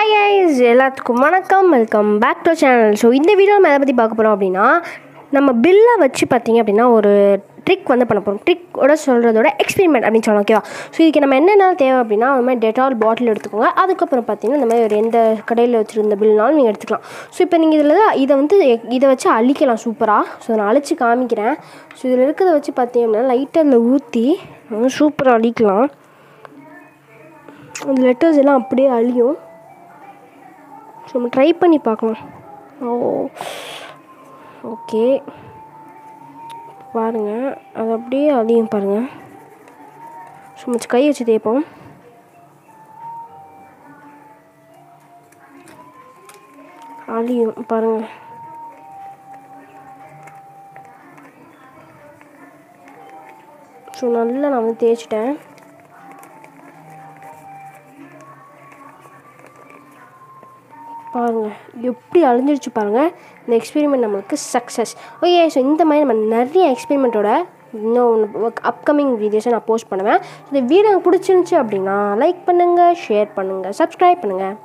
hi guys எல்லாத்துக்கும் வணக்கம் welcome back to channel so இந்த வீடியோ நம்ம எதை பற்றி பார்க்க போகிறோம் அப்படின்னா நம்ம பில்லை வச்சு பார்த்தீங்க அப்படின்னா ஒரு ட்ரிக் வந்து பண்ண போகிறோம் ட்ரிக்கோட சொல்கிறதோட எக்ஸ்பெரிமெண்ட் அப்படின்னு சொல்லலாம் ஓகேவா ஸோ இதுக்கு நம்ம என்னென்ன தேவை அப்படின்னா அது மாதிரி டெட்டால் பாட்டில் எடுத்துக்கோங்க அதுக்கப்புறம் பார்த்தீங்கன்னா இந்த மாதிரி ஒரு எந்த கடையில் வச்சுருந்த பில்னாலும் நீங்கள் எடுத்துக்கலாம் ஸோ இப்போ நீங்கள் இதில் இதை வந்து இதை வச்சு அழிக்கலாம் சூப்பராக ஸோ நான் அழிச்சு காமிக்கிறேன் ஸோ இதில் இருக்கிறத வச்சு பார்த்தீங்க அப்படின்னா லைட்டாக அதில் ஊற்றி சூப்பராக அழிக்கலாம் அந்த லெட்டர்ஸ் எல்லாம் அப்படியே அழியும் ஸோ நம்ம ட்ரை பண்ணி பார்க்கலாம் ஓ ஓகே பாருங்கள் அது அப்படியே அழியும் பாருங்கள் ஸோ மச்சு கை வச்சு தேய்ப்போம் அழியும் பாருங்கள் ஸோ நல்லா நான் வந்து தேய்ச்சிட்டேன் பாருங்கள் எப்படி அழிஞ்சிருச்சு பாருங்கள் இந்த எக்ஸ்பெரிமெண்ட் நம்மளுக்கு சக்ஸஸ் ஓகே ஸோ இந்த மாதிரி நம்ம நிறைய எக்ஸ்பெரிமெண்ட்டோட இன்னும் அப்கமிங் வீடியோஸை நான் போஸ்ட் பண்ணுவேன் இந்த வீடியோ பிடிச்சிருந்துச்சி அப்படின்னா லைக் பண்ணுங்கள் ஷேர் பண்ணுங்கள் சப்ஸ்கிரைப் பண்ணுங்கள்